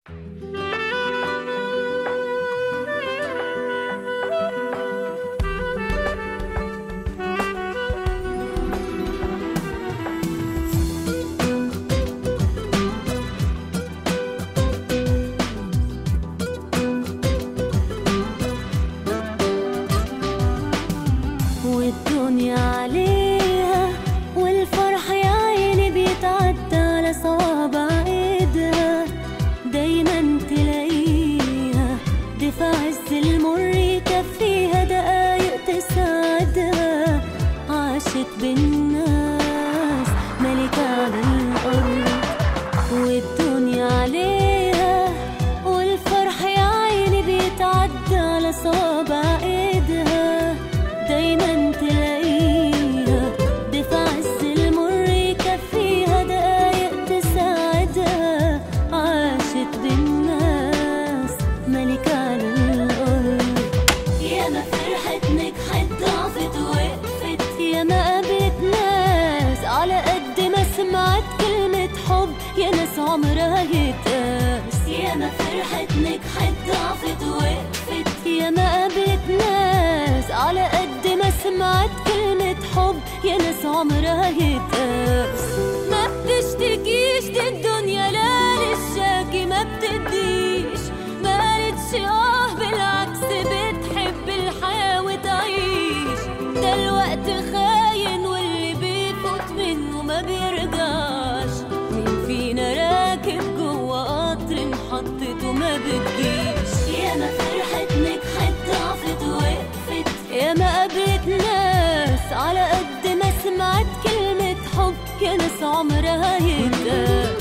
والدنيا عليها والفرح يا عيني بيتعدى على صوابع ايدها دايما تلاقيها دفع عز المر يكفيها دقايق تساعدها عاشت بالناس ملكة على الأرض والدنيا عليها والفرح يا عيني بيتعدى على صوابع ايدها دايما تلاقيها دفع عز المر يكفيها دقايق تساعدها عاشت بالناس ملكة على الأرض ياما فرحت نجحت ضعفت وقفت ياما قابلت ناس على قد ما سمعت كلمة حب يا ناس عمرها يتقاس ياما فرحت نجحت ضعفت وقفت ياما قابلت ناس على قد ما سمعت كلمة حب يا ناس عمرها يتقاس ما بتشتكيش دي الدنيا لا للشاكي ما بتديش ما قالتش اه بالعكس بتحب الحياة وتعيش ده الوقت خاين واللي بيفوت منه ما بيرجعش مين فينا راكب جوه قطر محطته ما بتجيش ياما فرحت نجحت ضعفت وقفت ياما قابلت ناس على قد ما سمعت كلمة حب يا ناس عمرها يتقاس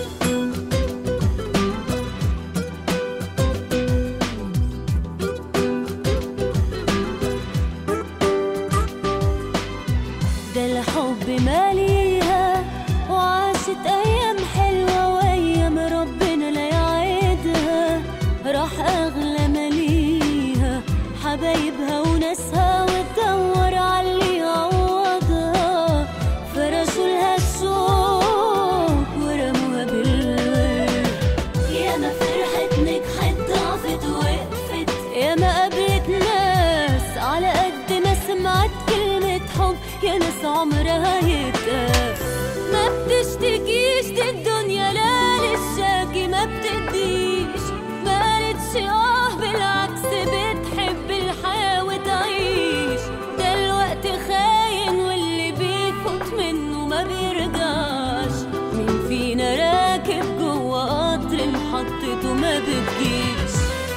ده الحب ماليها وعاشت ايام حلوه وايام ربنا لا يعيدها راح اغلى ماليها حبايبها وناسها وتدور على اللي يعوضها فرشوا لها الشوق ورموها بالورد ياما فرحت نجحت ضعفت وقفت ياما قابلت ناس على قد ما سمعت كلمة حب يا ناس عمرها يتقاس ما بتشتكيش دي الدنيا لا للشاكي ما بتديش ما قالتش اه بالعكس بتحب الحياة وتعيش ده الوقت خاين واللي بيفوت منه ما بيرجعش مين فينا راكب جوه قطر محطته ما بتجيش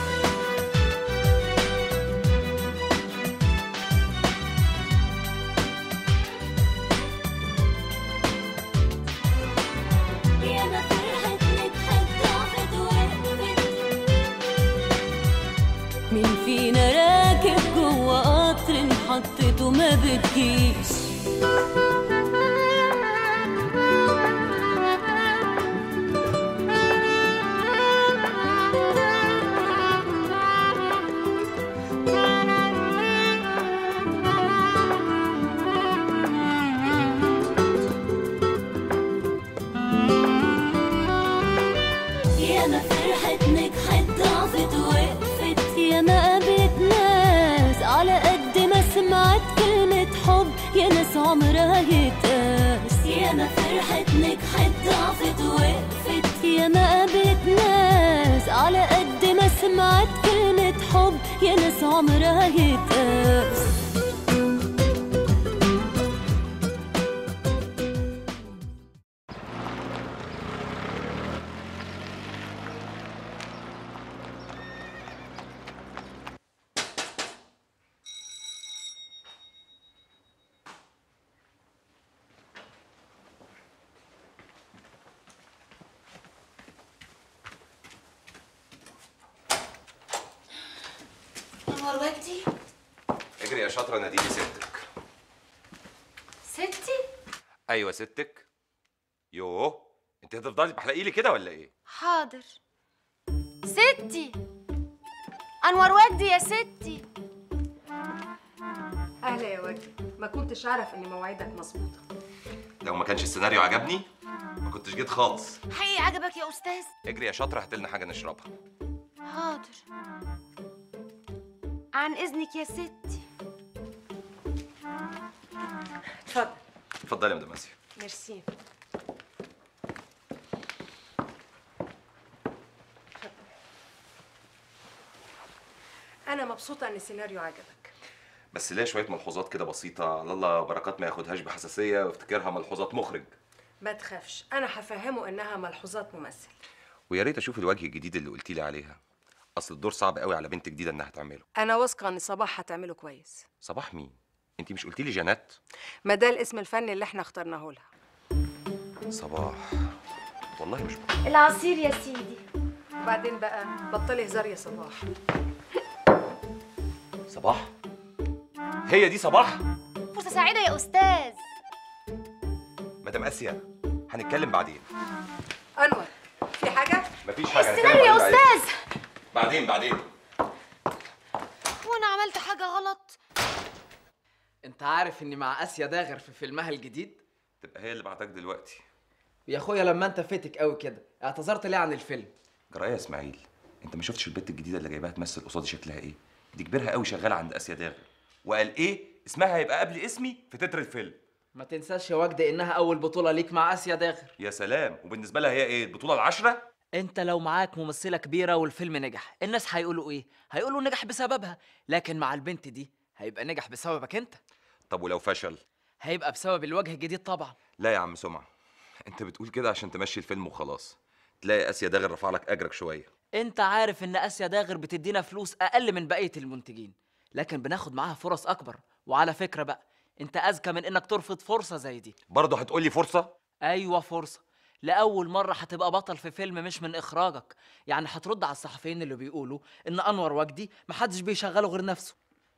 ياما فرحت نجحت ضعفت وقفت مين فينا راكب جوه قطر محطته ما بتجيش ياما فرحت نجحت ضعفت وقفت ياما قابلت ناس على قد ما سمعت كلمة حب يا ناس عمرها يتقاس ياما فرحت نجحت ضعفت وقفت ياما قابلت ناس على قد ما سمعت كلمة حب يا ناس عمرها يتقاس أنور ودي اجري يا شاطره ناديلي ستك ستي ايوه ستك يوه انت هتفضلي تحلقي لي كده ولا ايه حاضر ستي أنور ودي يا ستي سهلة يا وجدي ما كنتش أعرف إن مواعيدك مظبوطة لو ما كانش السيناريو عجبني ما كنتش جيت خالص حقيقي عجبك يا استاذ اجري يا شاطره هات لنا حاجه نشربها حاضر عن اذنك يا ستي اتفضل اتفضلي يا مدام اسيا ميرسي أنا مبسوطة إن السيناريو عجبك بس ليا شويه ملحوظات كده بسيطه على الله بركات ما ياخدهاش بحساسيه وافتكرها ملحوظات مخرج ما تخافش أنا هفهمه إنها ملحوظات ممثل ويا ريت اشوف الوجه الجديد اللي قلتي لي عليها اصل الدور صعب قوي على بنت جديده انها تعمله أنا واثقة إن صباح هتعمله كويس صباح مين انت مش قلتي لي جنات ما ده الاسم الفني اللي احنا اخترناه لها صباح والله مش بقى. العصير يا سيدي وبعدين بقى بطلي هزار يا صباح صباح هي دي صباح فرصه سعيده يا استاذ مدام اسيا هنتكلم بعدين أنور في حاجة؟ مفيش حاجه السيناريو يا هنتكلم بعدين استاذ بعدين بعدين وانا عملت حاجه غلط انت عارف اني مع اسيا داغر في فيلمها الجديد تبقى هي اللي بعتك دلوقتي يا اخويا لما انت فاتك قوي كده اعتذرت ليه عن الفيلم جرايه يا اسماعيل انت ما شفتش البت الجديده اللي جايباها تمثل قصادي شكلها ايه دي كبيرها قوي شغاله عند اسيا داغر وقال ايه اسمها هيبقى قبل اسمي في تتر الفيلم ما تنساش يا وجدي انها اول بطوله ليك مع اسيا داغر يا سلام وبالنسبه لها هي ايه البطوله العشره انت لو معاك ممثله كبيره والفيلم نجح الناس هيقولوا ايه هيقولوا نجح بسببها لكن مع البنت دي هيبقى نجح بسببك انت طب ولو فشل هيبقى بسبب الوجه الجديد طبعا لا يا عم سمعه انت بتقول كده عشان تمشي الفيلم وخلاص تلاقي اسيا داغر رفع لك اجرك شويه انت عارف ان اسيا داغر بتدينا فلوس اقل من بقيه المنتجين لكن بناخد معاها فرص اكبر وعلى فكره بقى انت اذكى من انك ترفض فرصه زي دي برضه هتقول لي فرصه ايوه فرصه لاول مره هتبقى بطل في فيلم مش من اخراجك يعني هترد على الصحفيين اللي بيقولوا ان انور وجدي محدش بيشغله غير نفسه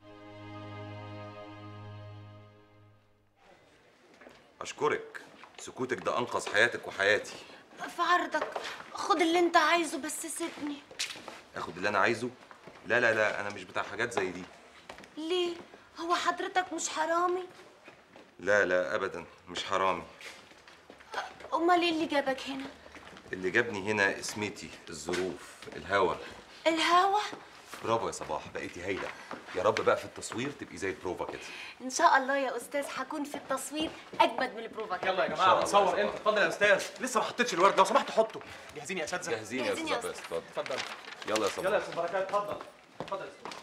اشكرك سكوتك ده انقذ حياتك وحياتي في عرضك خد اللي انت عايزه بس سيبني اخد اللي انا عايزه لا لا لا انا مش بتاع حاجات زي دي ليه هو حضرتك مش حرامي لا لا ابدا مش حرامي امال ايه اللي جابك هنا اللي جابني هنا اسمتي الظروف الهوى الهوا برافو يا صباح بقيتي هايله يا رب بقى في التصوير تبقي زي البروفا كده ان شاء الله يا استاذ هكون في التصوير اجمد من البروفا كمان. يلا يا شاء جماعه الله، نصور شاء انت الله. اتفضل يا استاذ لسه ما حطيتش الورد لو سمحت حطه جاهزين يا اساتذه جاهزين يا جاهزين يا استاذ أستاذ. عباس اتفضل اتفضل يلا يا يلا يا صباح استاذ بركات اتفضل اتفضل يا استاذ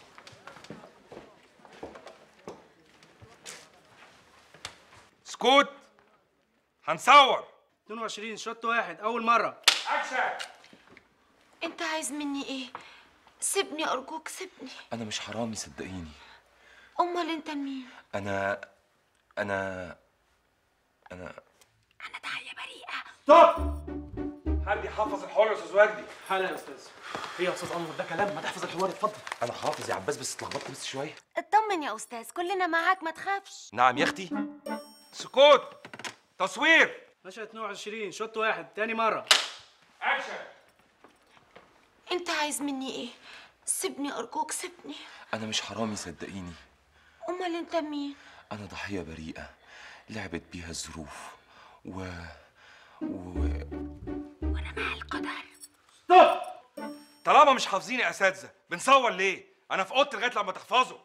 سكوت هنصور 22 شوت واحد اول مره اكشن انت عايز مني ايه سيبني ارجوك سيبني انا مش حرامي صدقيني امال انت مين انا انا انا انا داعيه بريئه ستوب حد يحفظ الحوار يا استاذ وجدي حالا يا استاذ ايه يا استاذ انور ده كلام ما تحفظ الحوار اتفضل انا حافظ يا عباس بس اتلخبطت بس شويه اطمن يا استاذ كلنا معاك ما تخافش نعم يا اختي سكوت تصوير مشهد 22 شوت واحد تاني مره اكشن انت عايز مني ايه سيبني ارجوك سيبني انا مش حرامي صدقيني امال انت مين انا ضحيه بريئه لعبت بيها الظروف و و وانا مع القدر ستوب طالما مش حافظين يا اساتذه بنصور ليه انا في اوضتي لغايه لما تحفظوا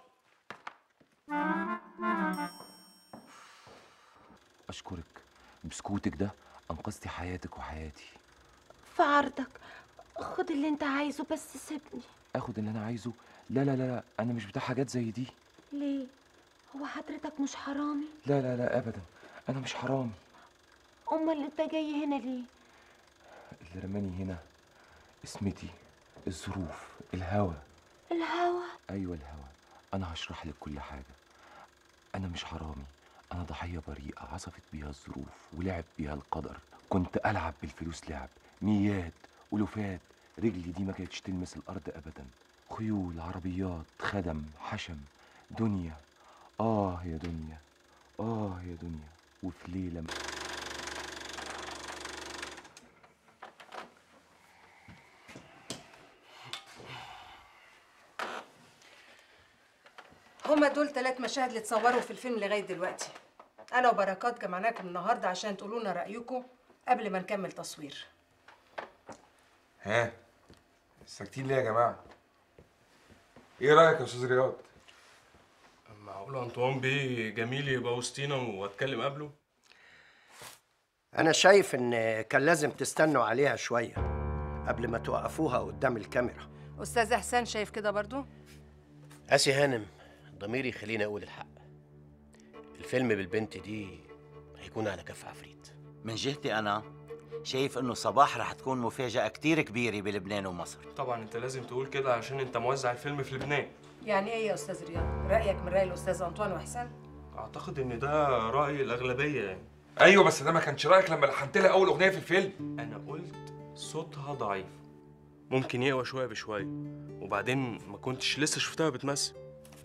اشكرك بسكوتك ده انقذتي حياتك وحياتي في عرضك خد اللي انت عايزه بس سيبني اخد اللي انا عايزه لا لا لا لا انا مش بتاع حاجات زي دي ليه هو حضرتك مش حرامي لا لا لا ابدا انا مش حرامي امال انت جاي هنا ليه اللي رماني هنا اسمتي الظروف الهوى الهوا ايوه الهوى انا هشرح لك كل حاجه انا مش حرامي انا ضحيه بريئه عصفت بيها الظروف ولعب بيها القدر كنت العب بالفلوس لعب ميات الوفات رجلي دي ما كانتش تلمس الارض ابدا خيول عربيات خدم حشم دنيا اه يا دنيا اه يا دنيا وفي ليله هما دول ثلاث مشاهد اللي اتصوروا في الفيلم لغايه دلوقتي انا وبركات جمعناكم النهارده عشان تقولوا لنا رايكم قبل ما نكمل تصوير ها ساكتين ليه يا جماعه ايه رايك يا استاذ رياض معقول انطوان بيه جميل يبقى وسطينا واتكلم قبله أنا شايف إن كان لازم تستنوا عليها شوية قبل ما توقفوها قدام الكاميرا استاذ احسان شايف كده برضو آسي هانم ضميري يخليني أقول الحق الفيلم بالبنت دي هيكون على كف عفريت من جهتي أنا شايف إنه صباح رح تكون مفاجأة كتير كبيرة بلبنان ومصر طبعا انت لازم تقول كده عشان انت موزع الفيلم في لبنان يعني ايه يا استاذ رياض رايك من راي الاستاذ انطوان واحسان اعتقد ان ده راي الاغلبيه يعني ايوه بس ده ما كانش رايك لما لحنت لها اول اغنيه في الفيلم انا قلت صوتها ضعيف ممكن يقوى شويه بشويه وبعدين ما كنتش لسه شفتها بتمثل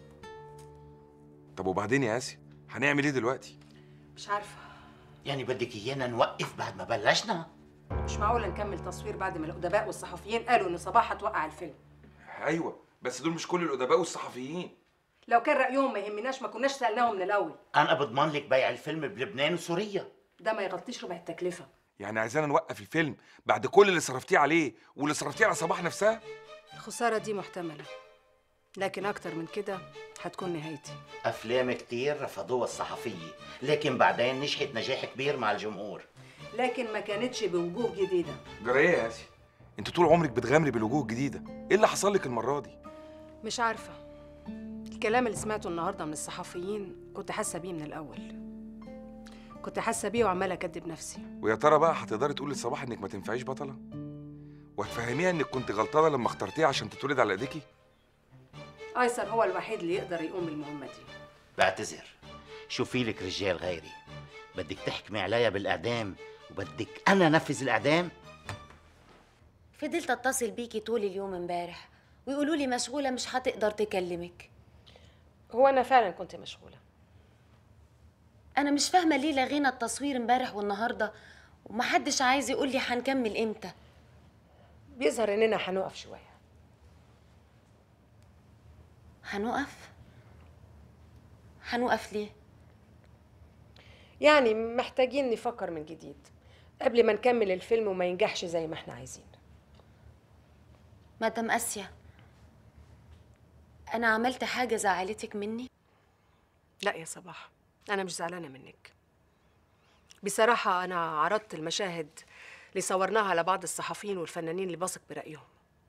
طب وبعدين يا اسي هنعمل ايه دلوقتي مش عارفه يعني بدك إيانا نوقف بعد ما بلشنا مش معقول نكمل تصوير بعد ما الادباء والصحفيين قالوا ان صباح هتوقع الفيلم ايوه بس دول مش كل الادباء والصحفيين لو كان رايهم ما يهمناش ما كناش سالناهم من الاول أنا بضمن لك بيع الفيلم بلبنان وسوريا ده ما يغطيش ربع التكلفه يعني عايزانا نوقف الفيلم بعد كل اللي صرفتيه عليه واللي صرفتيه على صباح نفسها الخساره دي محتمله لكن اكتر من كده هتكون نهايتي أفلام كتير رفضوها الصحفية لكن بعدين نجحت نجاح كبير مع الجمهور لكن ما كانتش بوجوه جديده جرى ايه يا اسي انت طول عمرك بتغامري بالوجوه الجديده ايه اللي حصل لك المره دي مش عارفه الكلام اللي سمعته النهارده من الصحفيين كنت حاسه بيه من الاول كنت حاسه بيه وعماله اكدب نفسي ويا ترى بقى هتقدري تقولي لصباح انك ما تنفعيش بطله وهتفهميها انك كنت غلطانه لما اخترتيها عشان تتولد على ايديكي ايسر هو الوحيد اللي يقدر يقوم بالمهمه دي بعتذر شوفي لك رجال غيري بدك تحكمي عليا بالإعدام وبدك أنا نفذ الإعدام فضلت اتصل بيكي طول اليوم امبارح ويقولوا لي مشغوله مش هتقدر تكلمك هو انا فعلا كنت مشغوله انا مش فاهمه ليه لغينا التصوير امبارح والنهارده ومحدش عايز يقول لي هنكمل امتى بيظهر اننا هنقف شويه هنقف هنقف ليه يعني محتاجين نفكر من جديد قبل ما نكمل الفيلم وما ينجحش زي ما احنا عايزين مدام اسيا انا عملت حاجه زعلتك مني لا يا صباح انا مش زعلانه منك بصراحه انا عرضت المشاهد اللي صورناها على بعض الصحفيين والفنانين اللي بثق برايهم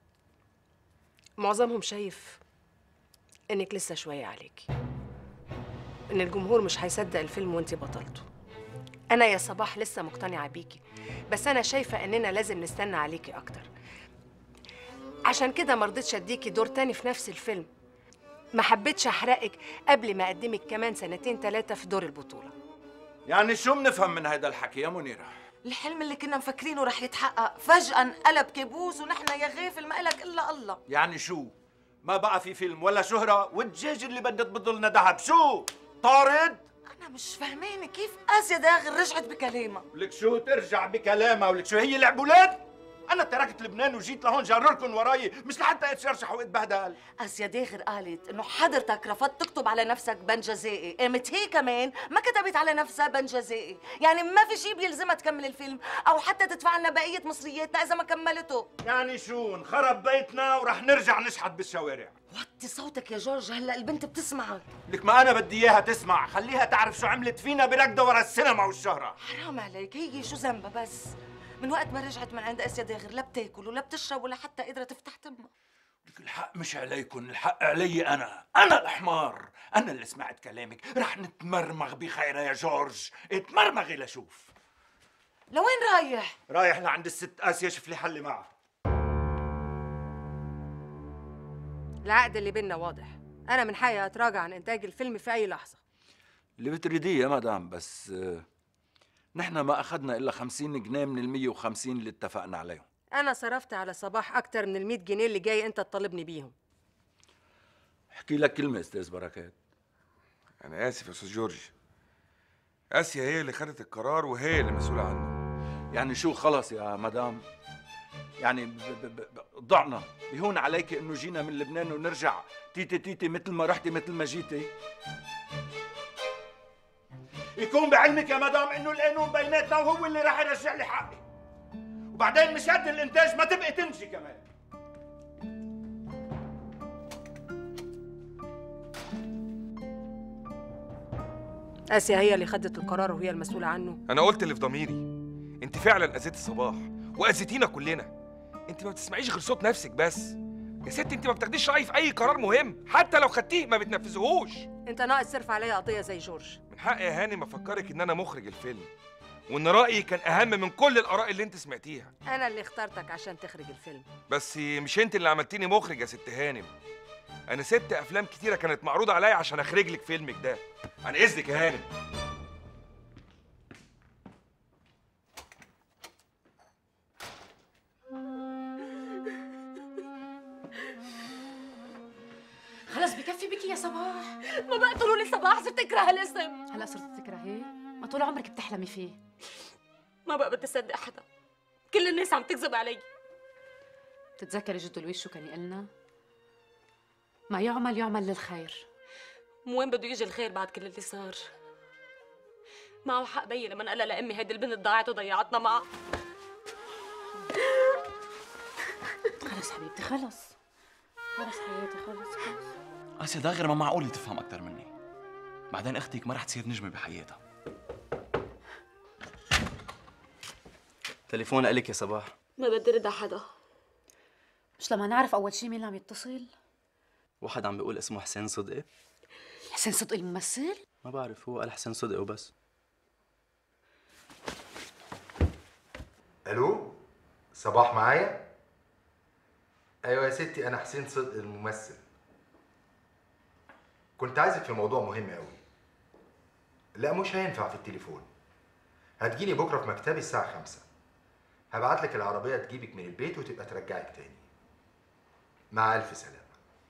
معظمهم شايف انك لسه شويه عليكي ان الجمهور مش هيصدق الفيلم وانت بطلته انا يا صباح لسه مقتنعه بيكي بس انا شايفه اننا لازم نستنى عليكي اكتر عشان كده ما رضيتش اديكي دور تاني في نفس الفيلم ما حبيتش احرقك قبل ما اقدمك كمان سنتين ثلاثه في دور البطوله يعني شو بنفهم من هيدا الحكي يا منيرة؟ الحلم اللي كنا مفكرينه رح يتحقق فجأة انقلب كابوس ونحن يا غافل ما إلك إلا الله يعني شو؟ ما بقى في فيلم ولا شهرة والدجاج اللي بدها تبضلنا ذهب شو؟ طارد؟ أنا مش فهمانة كيف آسيا داغر رجعت بكلامها ولك شو ترجع بكلامها ولك شو هي لعب ولاد؟ أنا تركت لبنان وجيت لهون جرركم وراي مش لحتى اتشرشح واتبهدل آسيا داغر قالت إنه حضرتك رفضت تكتب على نفسك بند جزائي قامت هي كمان ما كتبت على نفسها بند جزائي يعني ما في شيء بيلزمها تكمل الفيلم أو حتى تدفع لنا بقية مصرياتنا إذا ما كملته يعني شو انخرب بيتنا ورح نرجع نشحت بالشوارع وطي صوتك يا جورج هلا البنت بتسمعك لك ما أنا بدي إياها تسمع خليها تعرف شو عملت فينا بركضة ورا السينما والشهرة حرام عليك هي شو ذنبها بس من وقت ما رجعت من عند اسيا داغر لا بتاكل ولا بتشرب ولا حتى قادره تفتح تمها لك الحق مش عليكم الحق علي أنا أنا الحمار أنا اللي سمعت كلامك رح نتمرمغ بخيرها يا جورج اتمرمغي لشوف لوين رايح؟ رايح لعند الست آسيا شوف لي حل معها العقد اللي بينا واضح انا من حقي اتراجع عن انتاج الفيلم في اي لحظه اللي بتريديه يا مدام بس آه، نحن ما أخذنا إلا 50 جنيه من ال 150 اللي اتفقنا عليهم انا صرفت على صباح اكتر من ال جنيه اللي جاي انت تطالبني بيهم احكي لك كلمة أستاذ بركات انا اسف يا استاذ جورج اسيا هي اللي خدت القرار وهي اللي مسؤوله عنه يعني شو خلص يا مدام يعني ب- ب- ب- ضعنا بهون عليك انه جينا من لبنان ونرجع تيتي تيتي مثل ما رحتي مثل ما جيتي يكون بعلمك يا مدام انه القانون بيناتنا وهو اللي راح يرجع لي حقي وبعدين مش قد الانتاج ما تبقي تنجي كمان اسيا هي اللي خدت القرار وهي المسؤوله عنه انا قلت اللي في ضميري انت فعلا اذيت الصباح واذيتينا كلنا انت ما بتسمعيش غير صوت نفسك بس يا ست انت ما بتاخديش رايي في اي قرار مهم حتى لو خدتيه ما بتنفذهوش انت ناقص ترفع عليا قضيه زي جورج من حق يا هانم افكرك ان انا مخرج الفيلم وان رايي كان اهم من كل الاراء اللي انت سمعتيها انا اللي اخترتك عشان تخرج الفيلم بس مش انت اللي عملتيني مخرج يا ست هانم انا سبت افلام كتيره كانت معروضه عليا عشان اخرج لك فيلمك ده عن اذنك يا هانم خلص بكفي بكي يا صباح ما بقى تقولوا لي صباح صرت اكره الاسم هلا صرت تكرهيه ما طول عمرك بتحلمي فيه ما بقى بدي اصدق حدا كل الناس عم تكذب علي بتتذكري جدو لويس شو كان يقلنا ما يعمل يعمل للخير مو وين بده يجي الخير بعد كل اللي صار معه حق بي لما قال لامي هيدي البنت ضاعت وضيعتنا معها خلص حبيبتي خلص خلص حياتي خلص خلص اسيا داغر ما معقول تفهم اكثر مني بعدين اختك ما رح تصير نجمه بحياتها تليفون إلك يا صباح ما بدي رد على حدا مش لما نعرف اول شيء مين اللي عم يتصل واحد عم بيقول اسمه حسين صدقي حسين صدقي الممثل ما بعرف هو قال حسين صدقي وبس الو صباح معايا ايوه يا ستي انا حسين صدق الممثل كنت عايزك في موضوع مهم قوي لا مش هينفع في التليفون هتجيني بكره في مكتبي الساعه خمسة هبعت لك العربيه تجيبك من البيت وتبقى ترجعك تاني مع الف سلامه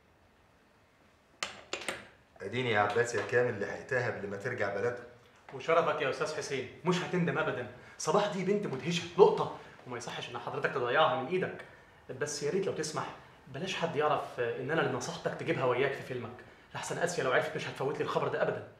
اديني يا عباس يا كامل لحقتها قبل ما ترجع بلدها وشرفك يا استاذ حسين مش هتندم ابدا صباح دي بنت مدهشه لقطه وما يصحش ان حضرتك تضيعها من ايدك بس يا ريت لو تسمح بلاش حد يعرف ان انا اللي نصحتك تجيبها وياك في فيلمك لحسن اسيا لو عرفت مش هتفوت لي الخبر ده ابدا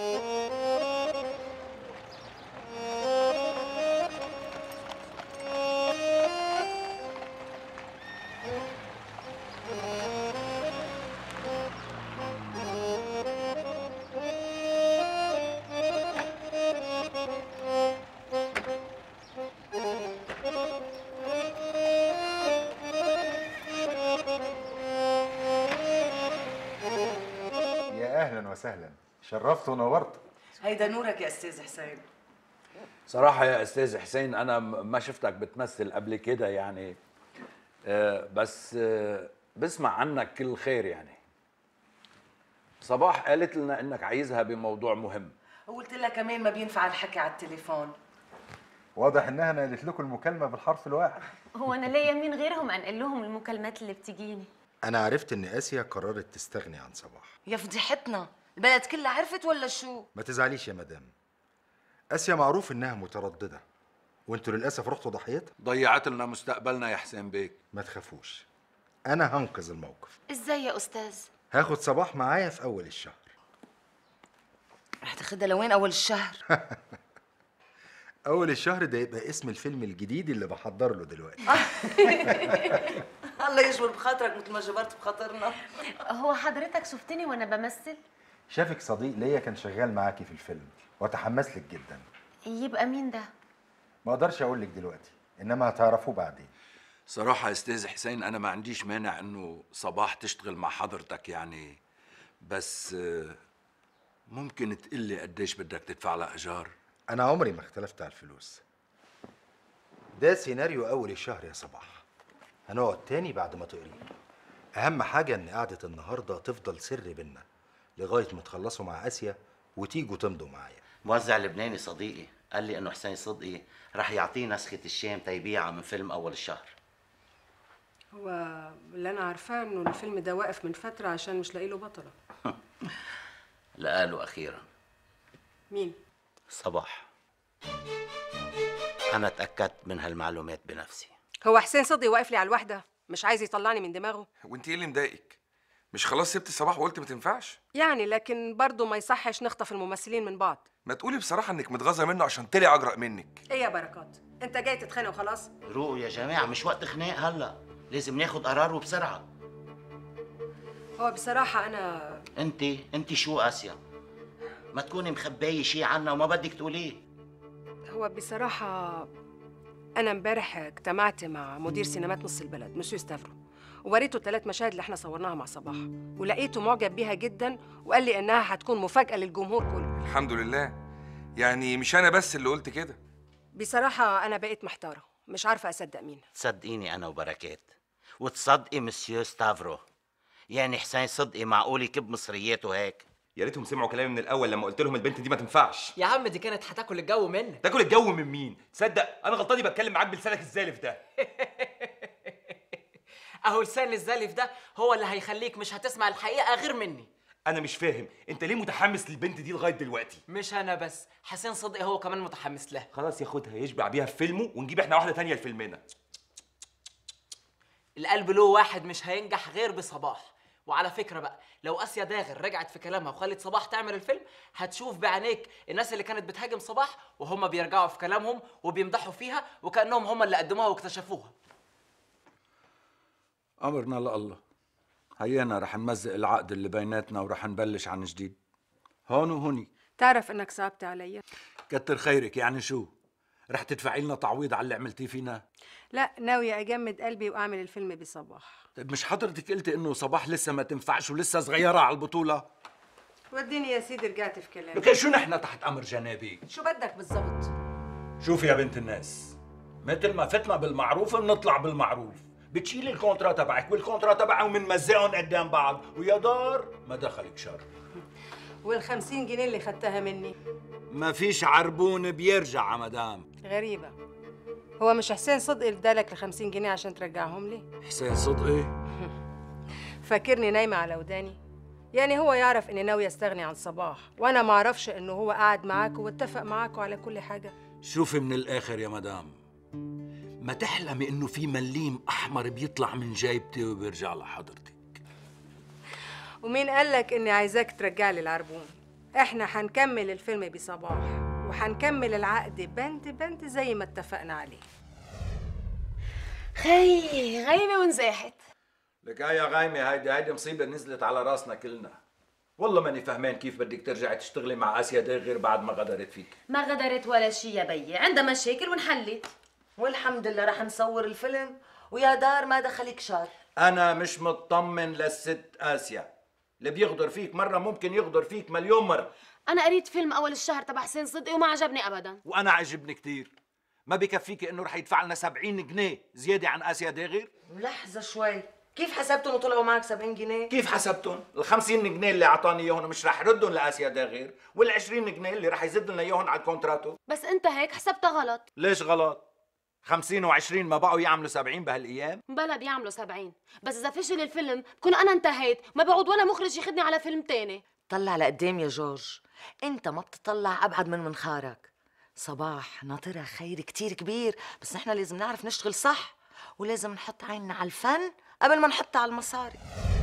يا اهلا وسهلا شرفت ونورت هيدا نورك يا استاذ حسين صراحة يا أستاذ حسين أنا م- ما شفتك بتمثل قبل كده يعني آه، بس آه، بسمع عنك كل خير يعني صباح قالت لنا إنك عايزها بموضوع مهم وقلت لها كمان ما بينفع الحكي على التليفون واضح انها نقلت لكم المكالمه بالحرف الواحد هو انا ليا مين غيرهم انقل لهم المكالمات اللي بتجيني انا عرفت ان اسيا قررت تستغني عن صباح يا فضيحتنا البلد كلها عرفت ولا شو ما تزعليش يا مدام اسيا معروف انها متردده وانتوا للاسف رحتوا ضحيتها ضيعت لنا مستقبلنا يا حسين بيك ما تخافوش انا هنقذ الموقف ازاي يا استاذ هاخد صباح معايا في اول الشهر رح تاخدها لوين اول الشهر اول الشهر ده يبقى اسم الفيلم الجديد اللي بحضر له دلوقتي الله يجبر بخاطرك مثل ما جبرت بخاطرنا هو حضرتك شفتني وانا بمثل شافك صديق ليا كان شغال معاكي في الفيلم وتحمس لك جدا يبقى مين ده ما اقدرش اقول لك دلوقتي انما هتعرفوه بعدين صراحة يا أستاذ حسين أنا ما عنديش مانع إنه صباح تشتغل مع حضرتك يعني بس آه، ممكن تقلي قديش بدك تدفع لها إيجار انا عمري ما اختلفت على الفلوس ده سيناريو اول الشهر يا صباح هنقعد تاني بعد ما تقريه اهم حاجه ان قعده النهارده تفضل سر بينا لغايه ما تخلصوا مع اسيا وتيجوا تمضوا معايا موزع لبناني صديقي قال لي انه حسين صدقي رح يعطيه نسخة الشام تيبيعها من فيلم اول الشهر هو اللي انا عارفاه انه الفيلم ده واقف من فتره عشان مش لاقي له بطله لقاله اخيرا مين صباح انا تاكدت من هالمعلومات بنفسي هو حسين صدقي واقف لي على الواحده مش عايز يطلعني من دماغه وانت ايه اللي مضايقك مش خلاص سبت صباح وقلت ما تنفعش يعني لكن برضه ما يصحش نخطف الممثلين من بعض ما تقولي بصراحه انك متغاظه منه عشان طلع اجرأ منك ايه يا بركات انت جاي تتخانق وخلاص روقوا يا جماعة مش وقت خناق هلا لازم ناخد قرار وبسرعة هو بصراحه انا انت انت شو اسيا ما تكوني مخباية شي عنا وما بدك تقوليه هو بصراحه انا امبارح اجتمعت مع مدير سينمات نص البلد مسيو ستافرو ووريته الثلاث مشاهد اللي احنا صورناها مع صباح ولقيته معجب بيها جدا وقال لي انها هتكون مفاجاه للجمهور كله الحمد لله يعني مش انا بس اللي قلت كده بصراحه انا بقيت محتاره مش عارفه اصدق مين تصدقيني انا وبركات وتصدقي مسيو ستافرو يعني حسين صدقي معقول يكب مصرياته هيك يا ريتهم سمعوا كلامي من الاول لما قلت لهم البنت دي ما تنفعش يا عم دي كانت هتاكل الجو منك تاكل الجو من مين تصدق انا غلطاني بتكلم معاك بلسانك الزالف ده اهو لسان الزالف ده هو اللي هيخليك مش هتسمع الحقيقه غير مني انا مش فاهم انت ليه متحمس للبنت دي لغايه دلوقتي مش انا بس حسين صدقي هو كمان متحمس لها خلاص ياخدها يشبع بيها في فيلمه ونجيب احنا واحده تانية لفيلمنا القلب له واحد مش هينجح غير بصباح وعلى فكره بقى لو اسيا داغر رجعت في كلامها وخلت صباح تعمل الفيلم هتشوف بعينيك الناس اللي كانت بتهاجم صباح وهم بيرجعوا في كلامهم وبيمدحوا فيها وكانهم هم اللي قدموها واكتشفوها امرنا لله هيانا رح نمزق العقد اللي بيناتنا ورح نبلش عن جديد هون وهوني تعرف انك صعبت عليا كتر خيرك يعني شو رح تدفعي لنا تعويض على اللي عملتيه فينا لا ناويه اجمد قلبي واعمل الفيلم بصباح طيب مش حضرتك قلتي انه صباح لسه ما تنفعش ولسه صغيره على البطوله وديني يا سيدي رجعت في كلامي لك شو نحن تحت امر جنابي شو بدك بالضبط شوفي يا بنت الناس مثل ما فتنا بالمعروف بنطلع بالمعروف بتشيلي الكونترا تبعك والكونترا تبعه ومنمزقهم قدام بعض ويا دار ما دخلك شر وال50 جنيه اللي خدتها مني ما فيش عربون بيرجع يا مدام غريبه هو مش حسين صدقي اللي ادالك ال50 جنيه عشان ترجعهم لي حسين صدقي فاكرني نايمه على وداني يعني هو يعرف اني ناويه استغني عن صباح وانا ما اعرفش انه هو قعد معاكوا واتفق معاكوا على كل حاجه شوفي من الاخر يا مدام ما تحلمي انه في مليم احمر بيطلع من جيبتي وبيرجع لحضرتك ومين قالك اني عايزاك ترجع لي العربون احنا هنكمل الفيلم بصباح وهنكمل العقد بند بند زي ما اتفقنا عليه خي غيمة ونزاحت لك يا غايمة هيدي هيدي مصيبة نزلت على راسنا كلنا والله ماني فهمان كيف بدك ترجعي تشتغلي مع آسيا داغر بعد ما غدرت فيك ما غدرت ولا شي يا بيي عندها مشاكل ونحلت والحمد لله رح نصور الفيلم ويا دار ما دخلك شر أنا مش مطمن للست آسيا اللي بيغدر فيك مرة ممكن يغدر فيك مليون مرة انا قريت فيلم اول الشهر تبع حسين صدقي وما عجبني ابدا وأنا عجبني كتير ما بكفيكي إنه رح يدفع لنا 70 جنيه زيادة عن آسيا داغر لحظة شوي كيف حسبتوا انه طلعوا معك 70 جنيه؟ كيف حسبتهم؟ ال 50 جنيه اللي اعطاني اياهم مش رح ردهم لاسيا داغير وال 20 جنيه اللي رح يزيد لنا اياهم على الكونتراتو بس انت هيك حسبتها غلط ليش غلط؟ 50 و20 ما بقوا يعملوا 70 بهالايام؟ بلا بيعملوا 70 بس اذا فشل الفيلم بكون انا انتهيت ما بيعود ولا مخرج ياخذني على فيلم تاني طلع لقدام يا جورج انت ما بتطلع ابعد من منخارك صباح ناطرها خير كتير كبير بس نحن لازم نعرف نشتغل صح ولازم نحط عيننا على الفن قبل ما نحطها على المصاري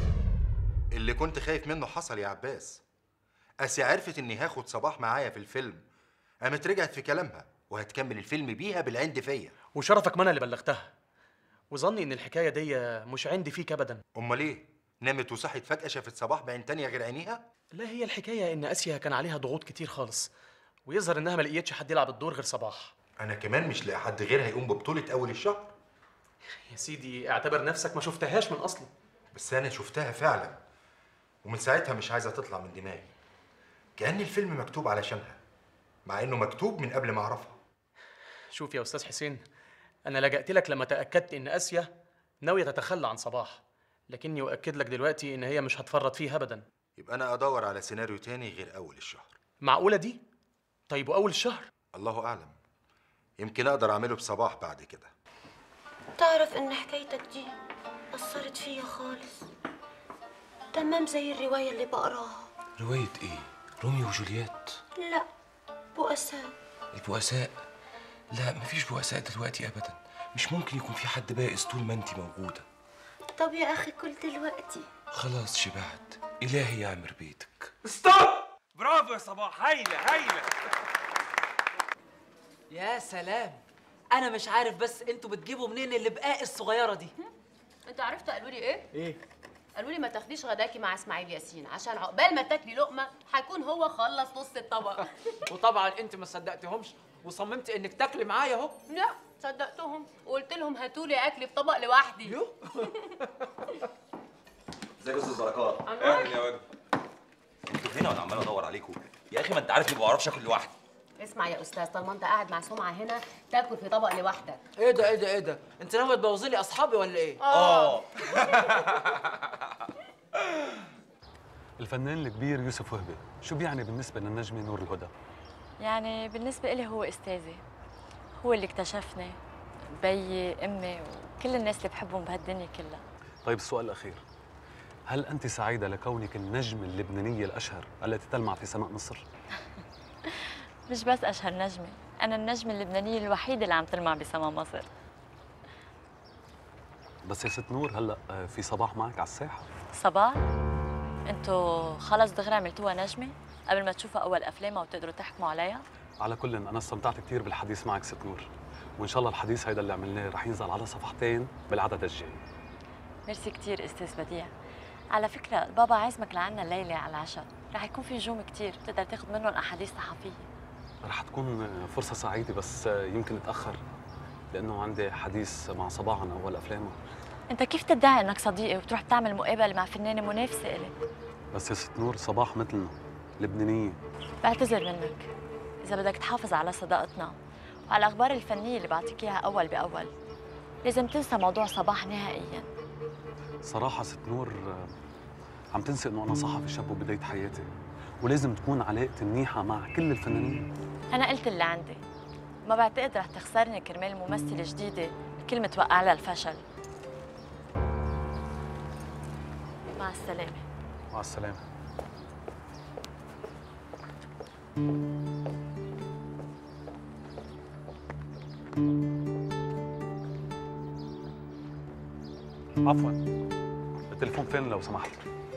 اللي كنت خايف منه حصل يا عباس آسيا عرفت إني هاخد صباح معايا في الفيلم قامت رجعت في كلامها وهتكمل الفيلم بيها بالعند فيا وشرفك ما انا اللي بلغتها وظني ان الحكايه دي مش عندي فيك ابدا أمال إيه؟ نامت وصحت فجأة شافت صباح بعين تانية غير عينيها؟ لا هي الحكايه ان اسيا كان عليها ضغوط كتير خالص ويظهر انها ما لقيتش حد يلعب الدور غير صباح أنا كمان مش لاقي حد غيرها يقوم ببطولة أول الشهر يا سيدي اعتبر نفسك ما شفتهاش من اصله بس أنا شفتها فعلا ومن ساعتها مش عايزة تطلع من دماغي كأن الفيلم مكتوب علشانها مع إنه مكتوب من قبل ما أعرفها شوف يا استاذ حسين انا لجأت لك لما تاكدت ان اسيا ناويه تتخلى عن صباح لكني اؤكد لك دلوقتي ان هي مش هتفرط فيه ابدا يبقى أنا أدور على سيناريو تاني غير أول الشهر معقوله دي طيب واول الشهر الله أعلم يمكن أقدر أعمله بصباح بعد كده تعرف ان حكايتك دي أثرت فيا خالص تمام زي الرواية اللي بقراها رواية ايه؟ روميو وجولييت لا بؤساء البؤساء لا مفيش بؤساء دلوقتي ابدا مش ممكن يكون في حد بائس طول ما انت موجوده طب يا اخي كل دلوقتي خلاص شبعت الهي يعمر بيتك ستوب برافو يا صباح هايله هايله يا سلام انا مش عارف بس انتوا بتجيبوا منين اللبقاء الصغيره دي انتوا عرفتوا قالوا لي ايه؟ ايه قالوا لي ما تاخديش غداكي مع اسماعيل ياسين عشان عقبال ما تاكلي لقمه هيكون هو خلص نص الطبق وطبعا انت ما صدقتهمش وصممت انك تاكلي معايا اهو لا صدقتهم وقلت لهم هاتوا لي اكل في طبق لوحدي ازيك يا استاذ بركات أهلاً يا ولد انتوا فين وانا عمال ادور عليكم يا اخي ما انت عارف اني ما بعرفش اكل لوحدي اسمع يا استاذ طالما انت قاعد مع سمعه هنا تاكل في طبق لوحدك ايه ده ايه ده ايه ده انت ناوي تبوظي لي اصحابي ولا ايه آه. الفنان الكبير يوسف وهبي شو بيعني بالنسبة للنجمة نور الهدى؟ يعني بالنسبة إلي هو أستاذي هو اللي اكتشفني بيي أمي وكل الناس اللي بحبهم بهالدنيا كلها طيب السؤال الأخير هل أنت سعيدة لكونك النجمة اللبنانية الأشهر التي تلمع في سماء مصر؟ مش بس أشهر نجمة أنا النجمة اللبنانية الوحيدة اللي عم تلمع بسما مصر بس يا ست نور هلا آه، في صباح معك على الساحة صباح انتوا خلص دغري عملتوها نجمة قبل ما تشوفوا أول أفلامها وتقدروا تحكموا عليها على كل أنا استمتعت كثير بالحديث معك ست نور وإن شاء الله الحديث هيدا اللي عملناه رح ينزل على صفحتين بالعدد الجاي ميرسي كتير أستاذ بديع على فكرة البابا عازمك لعنا الليلة على العشاء رح يكون في نجوم كتير بتقدر تاخد منهم أحاديث صحفية رح تكون آه، فرصة سعيدة بس آه، يمكن اتأخر لأنه عندي حديث مع صباح عن أول أفلامه أنت كيف تدعي إنك صديقي وتروح تعمل مقابلة مع فنانة منافسة إلي بس يا ست نور صباح مثلنا لبنانية بعتذر منك إذا بدك تحافظ على صداقتنا وعلى الأخبار الفنية اللي بعطيك إياها أول بأول لازم تنسى موضوع صباح نهائياً صراحة ست نور آه، عم تنسي إنه أنا صحفي شاب وبداية حياتي ولازم تكون علاقتي منيحة مع كل الفنانين أنا قلت اللي عندي ما بعتقد رح تخسرني كرمال ممثلة جديدة الكل متوقع لها الفشل مع السلامة مع السلامة عفوا التليفون فين لو سمحت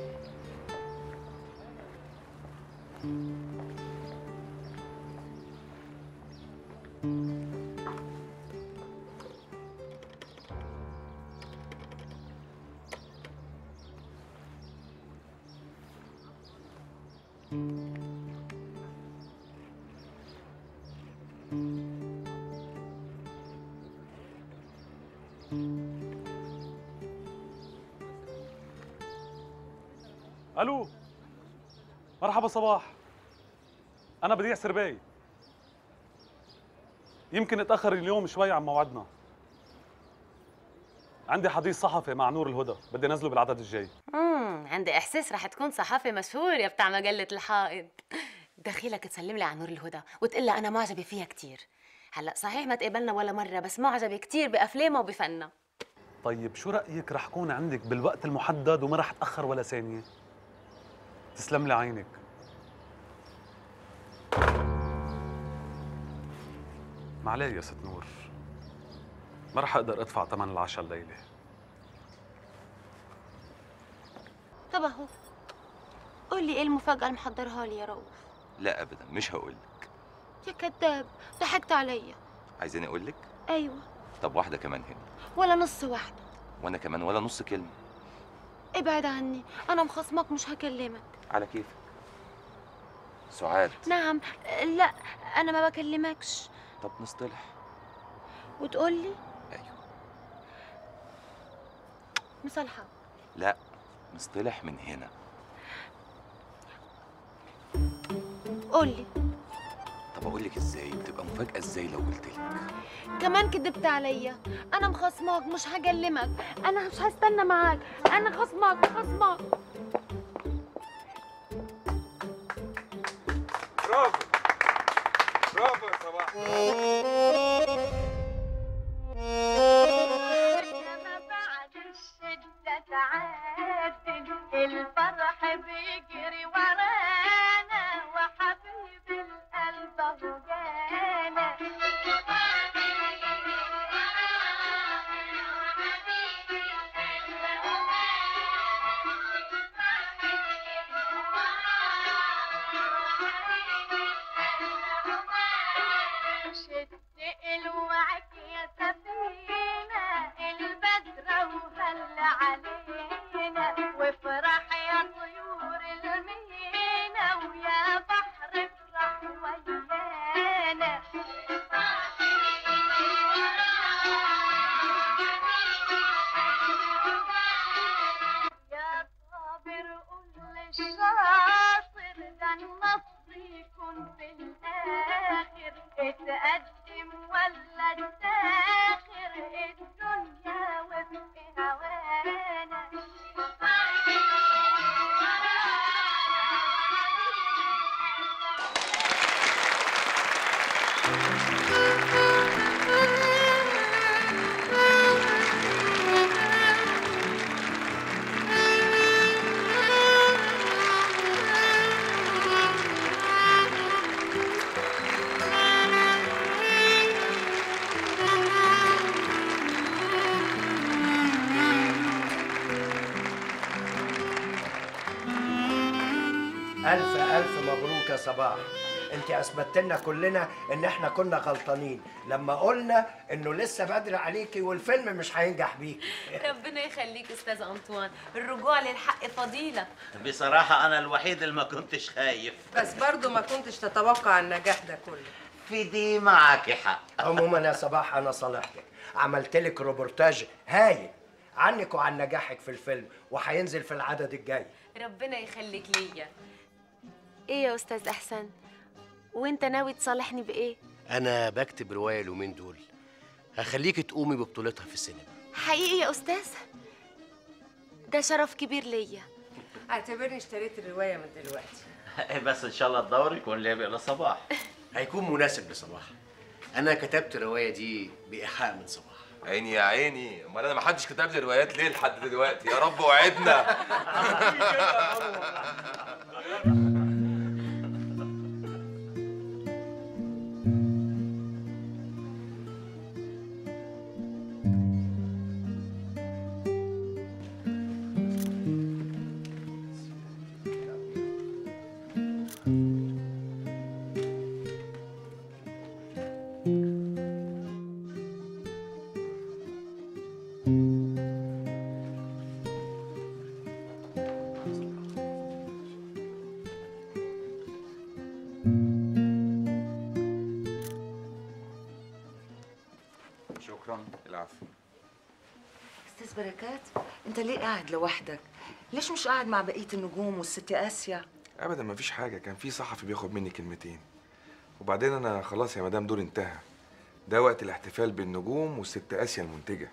الو مرحبا صباح انا بديع سرباي يمكن اتاخر اليوم شوي عن موعدنا عندي حديث صحفي مع نور الهدى بدي انزله بالعدد الجاي امم عندي احساس رح تكون صحافي مشهور يا بتاع مجله الحائط دخيلك تسلم لي على نور الهدى وتقول لها انا معجبه فيها كتير هلا صحيح ما تقابلنا ولا مره بس معجبه كتير بافلامها وبفنها طيب شو رايك رح اكون عندك بالوقت المحدد وما رح اتاخر ولا ثانيه تسلم لي عينك معلي يا ست نور ما رح اقدر ادفع ثمن العشاء الليله طب اهو قول لي ايه المفاجأة اللي محضرها لي يا رؤوف لا ابدا مش هقول يا كذاب ضحكت عليا عايزاني اقول لك ايوه طب واحده كمان هنا ولا نص واحدة وانا كمان ولا نص كلمه ابعد عني انا مخصمك مش هكلمك على كيفك سعاد نعم لا انا ما بكلمكش طب نصطلح وتقول لي ايوه مصالحة لا نصطلح من هنا قول لي طب اقول لك ازاي بتبقى مفاجاه ازاي لو قلت لك كمان كدبت عليا انا مخصماك مش هكلمك انا مش هستنى معاك انا خصمك خصمك برافو برافو يا صباح الفرح بيجري ورانا وحبيب القلب اهو جانا شد الوعك يا سفينة البدرة وهل علينا وافرح يا طيور المينا ويا بحر افرح ويانا يا صابر قول للشاطر ده النصر يكون في الآخر اتقدم ولا تتاخر الدنيا وفي هوانا ألف ألف مبروك يا صباح انت اثبتت لنا كلنا ان احنا كنا غلطانين لما قلنا انه لسه بدري عليكي والفيلم مش هينجح بيكي ربنا يخليك استاذ انطوان الرجوع للحق فضيله بصراحة أنا الوحيد اللي ما كنتش خايف بس برضو ما كنتش تتوقع النجاح ده كله في دي معك حق عموما يا صباح انا صالحتك عملت لك روبورتاج هايل عنك وعن نجاحك في الفيلم وهينزل في العدد الجاي ربنا يخليك ليا ايه يا استاذ احسن وانت ناوي تصالحني بايه انا بكتب روايه اليومين دول هخليكي تقومي ببطولتها في السينما حقيقي يا استاذ ده شرف كبير ليا اعتبرني اشتريت الرواية من دلوقتي بس إن شاء الله الدور يكون لعب لصباح هيكون مناسب لصباح انا كتبت الروايه دي بايحاء من صباح عيني يا عيني امال انا ما حدش كتب لي روايات ليه لحد دلوقتي يا رب وعدنا شكرا العفو استاذ بركات انت ليه قاعد لوحدك ليش مش قاعد مع بقيه النجوم والست اسيا ابدا ما فيش حاجه كان في صحفي بياخد مني كلمتين وبعدين انا خلاص يا مدام دور انتهى ده وقت الاحتفال بالنجوم والست اسيا المنتجه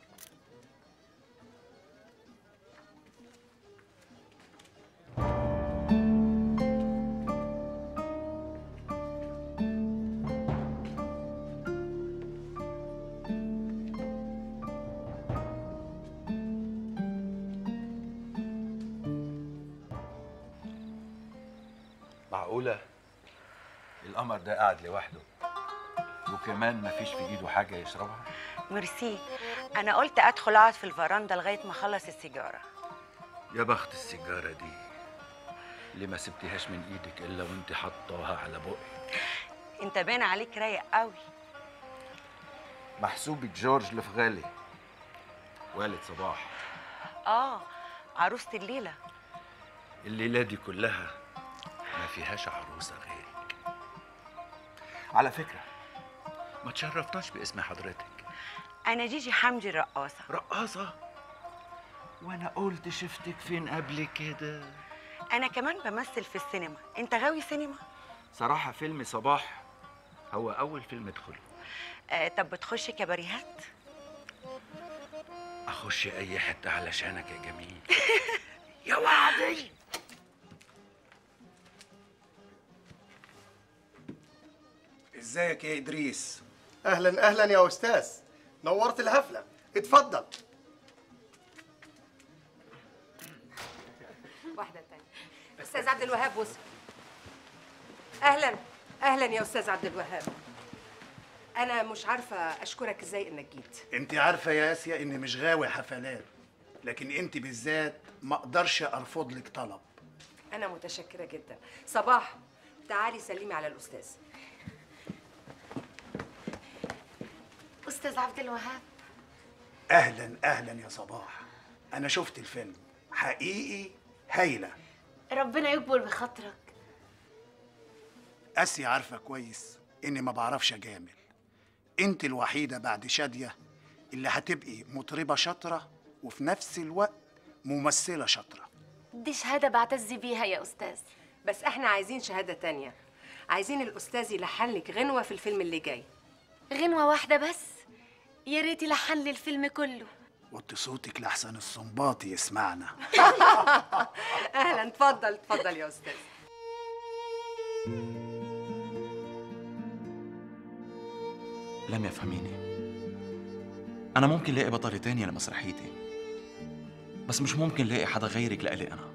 معقولة القمر ده قاعد لوحده وكمان مفيش في ايده حاجة يشربها ميرسي انا قلت ادخل اقعد في الفرندا لغايه ما اخلص السيجاره يا بخت السيجارة دي ليه ما سبتيهاش من ايدك الا وانت حطاها على بقي انت باين عليك رايق قوي محسوبة جورج الفغالي والد صباح اه عروسه الليله الليلة دي كلها ما فيهاش عروسة غيرك على فكرة ما تشرفناش باسم حضرتك انا جيجي حمدي الرقاصه رقاصة وانا قلت شفتك فين قبل كده انا كمان بمثل في السينما انت غاوي سينما صراحة فيلم صباح هو أول فيلم أدخله آه طب بتخش كباريهات أخش أي حتة علشانك يا جميل يا وعدي ازيك يا ادريس اهلا اهلا يا استاذ نورت الحفله اتفضل واحدة تانية أستاذ عبد الوهاب وصل أهلا أهلا يا أستاذ عبد الوهاب أنا مش عارفة أشكرك إزاي إنك جيت انت عارفه يا اسيا اني مش غاوي حفلات لكن انت بالذات ما اقدرش ارفض لك طلب أنا متشكرة جدا صباح تعالي سلمي على الأستاذ استاذ عبد الوهاب اهلا اهلا يا صباح انا شفت الفيلم حقيقي هايله ربنا يكبر بخاطرك اسيا عارفه كويس اني ما بعرفش اجامل انت الوحيده بعد شاديه اللي هتبقي مطربه شاطره وفي نفس الوقت ممثله شاطره دي شهاده بعتز بيها يا استاذ بس احنا عايزين شهادة تانية عايزين الأستاذ يلحن لك غنوة في الفيلم اللي جاي غنوه واحده بس يا ريت يلحن لي الفيلم كله وطي صوتك لحسن الصنباطي يسمعنا أهلا اتفضل اتفضل يا أستاذ لم يفهميني أنا ممكن لاقي بطلة تانية لمسرحيتي بس مش ممكن لاقي حدا غيرك لإلي أنا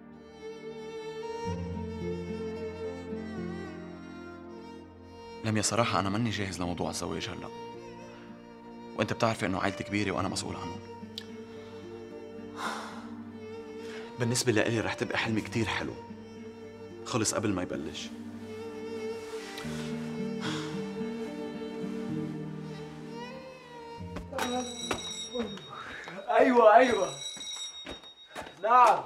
لميا صراحة أنا ماني جاهز لموضوع الزواج هلا وأنت بتعرفي إنه عائلتي كبيرة وأنا مسؤول عنهم بالنسبة لإلي رح تبقى حلمي كتير حلو خلص قبل ما يبلش ايوه ايوه نعم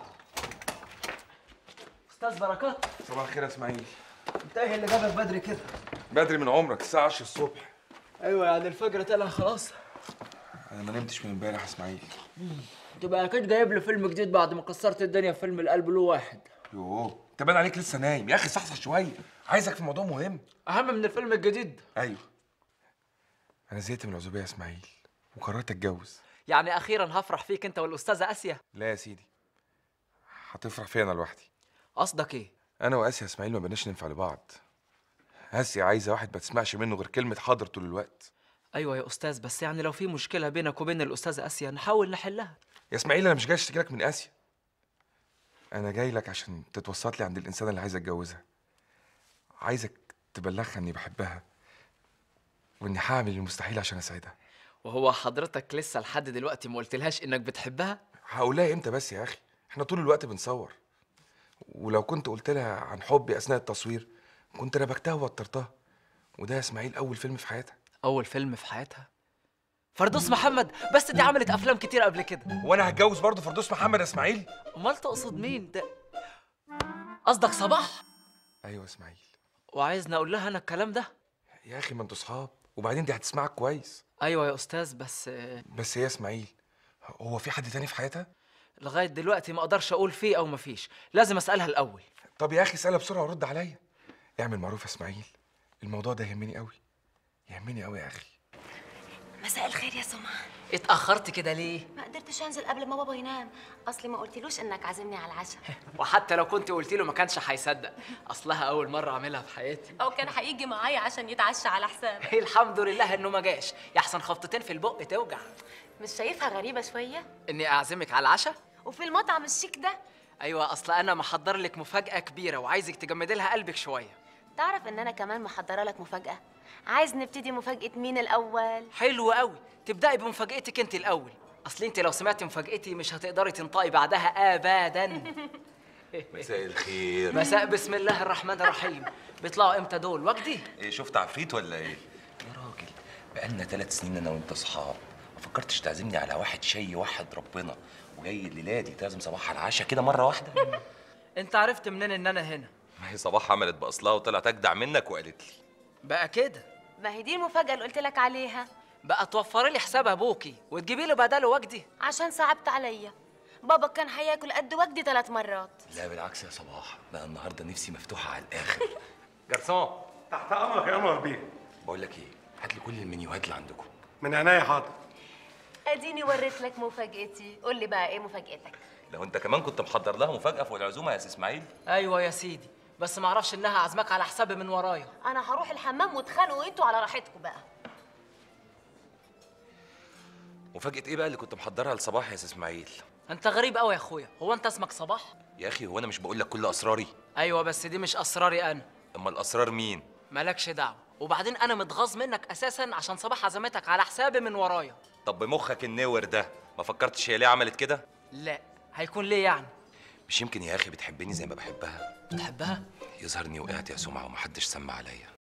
استاذ بركات صباح الخير يا اسماعيل انت ايه اللي جابك بدري كده بدري من عمرك الساعة 10 الصبح ايوه يعني الفجر طلع خلاص انا ما نمتش من امبارح يا اسماعيل تبقى اكيد جايب له فيلم جديد بعد ما كسرت الدنيا في فيلم القلب له واحد يوه انت باين عليك لسه نايم يا اخي صحصح شويه عايزك في موضوع مهم اهم من الفيلم الجديد ايوه انا زهقت من العزوبيه يا اسماعيل وقررت اتجوز يعني اخيرا هفرح فيك انت والاستاذه اسيا لا يا سيدي هتفرح فيا انا لوحدي قصدك ايه انا واسيا يا اسماعيل ما بقناش ننفع لبعض اسيا عايزه واحد ما تسمعش منه غير كلمه حاضر طول الوقت ايوه يا استاذ بس يعني لو في مشكله بينك وبين الاستاذه اسيا نحاول نحلها يا اسماعيل انا مش جاي اشتكي لك من اسيا انا جاي لك عشان تتوسط لي عند الانسان اللي عايز اتجوزها عايزك تبلغها اني بحبها واني هعمل المستحيل عشان اسعدها وهو حضرتك لسه لحد دلوقتي ما قلتلهاش انك بتحبها هقولها امتى بس يا اخي احنا طول الوقت بنصور ولو كنت قلت لها عن حبي اثناء التصوير كنت ربكتها ووترتها وده يا اسماعيل اول فيلم في حياتها اول فيلم في حياتها فردوس محمد بس دي عملت افلام كتير قبل كده وانا هتجوز برضه فردوس محمد يا اسماعيل امال تقصد مين ده قصدك صباح ايوه يا اسماعيل وعايزني اقول لها انا الكلام ده يا اخي ما انتوا صحاب وبعدين دي هتسمعك كويس ايوه يا استاذ بس بس هي اسماعيل هو في حد تاني في حياتها لغايه دلوقتي ما اقدرش اقول فيه او ما فيش لازم اسالها الاول طب يا اخي اسالها بسرعه ورد عليا اعمل معروف يا اسماعيل الموضوع ده يهمني قوي يهمني قوي يا اخي مساء الخير يا سمعان اتاخرت كده ليه ما قدرتش انزل قبل ما بابا ينام اصلي ما قلتلوش انك عازمني على العشاء وحتى لو كنت قلت له ما كانش هيصدق اصلها اول مره اعملها في حياتي او كان هيجي معايا عشان يتعشى على حسابي الحمد لله انه ما جاش يحسن خبطتين في البق توجع مش شايفها غريبه شويه اني اعزمك على العشاء وفي المطعم الشيك ده ايوه اصل انا محضر لك مفاجاه كبيره وعايزك تجمدي لها قلبك شويه تعرف ان انا كمان محضره لك مفاجاه عايز نبتدي مفاجاه مين الاول حلو قوي تبداي بمفاجاتك انت الاول اصل انت لو سمعتي مفاجاتي مش هتقدري تنطقي بعدها ابدا مساء الخير مساء بسم الله الرحمن الرحيم بيطلعوا امتى دول وجدي ايه شفت عفريت ولا ايه؟ يا راجل بقالنا ثلاث سنين انا وانت صحاب ما فكرتش تعزمني على واحد شي واحد ربنا وجاي الليله دي تعزم صباح على العشاء كده مره واحده انت عرفت منين ان انا هنا ما هي صباح عملت باصلها وطلعت اجدع منك وقالت لي بقى كده ما هي دي المفاجاه اللي قلت لك عليها بقى توفري لي حساب ابوكي وتجيبي له بداله وجدي عشان صعبت عليا بابا كان هياكل قد وجدي ثلاث مرات لا بالعكس يا صباح بقى النهارده نفسي مفتوحه على الاخر جرسون تحت امرك يا انور بيه بقول لك ايه هات لي كل المنيوهات اللي عندكم من عينيا حاضر اديني وريت لك مفاجاتي قول لي بقى ايه مفاجاتك لو انت كمان كنت محضر لها مفاجاه فوق العزومه يا سي اسماعيل ايوه يا سيدي بس ما اعرفش انها عازماك على حسابي من ورايا انا هروح الحمام واتخانقوا انتوا على راحتكم بقى مفاجاه ايه بقى اللي كنت محضرها لصباح يا سي اسماعيل انت غريب قوي يا اخويا هو انت اسمك صباح يا اخي هو انا مش بقول لك كل اسراري ايوه بس دي مش اسراري انا اما الاسرار مين مالكش دعوه وبعدين انا متغاظ منك اساسا عشان صباح عزمتك على حسابي من ورايا طب بمخك النور ده ما فكرتش هي ليه عملت كده لا هيكون ليه يعني مش يمكن يا اخي بتحبني زي ما بحبها بتحبها يظهر اني وقعت يا سمعه ومحدش سمع عليا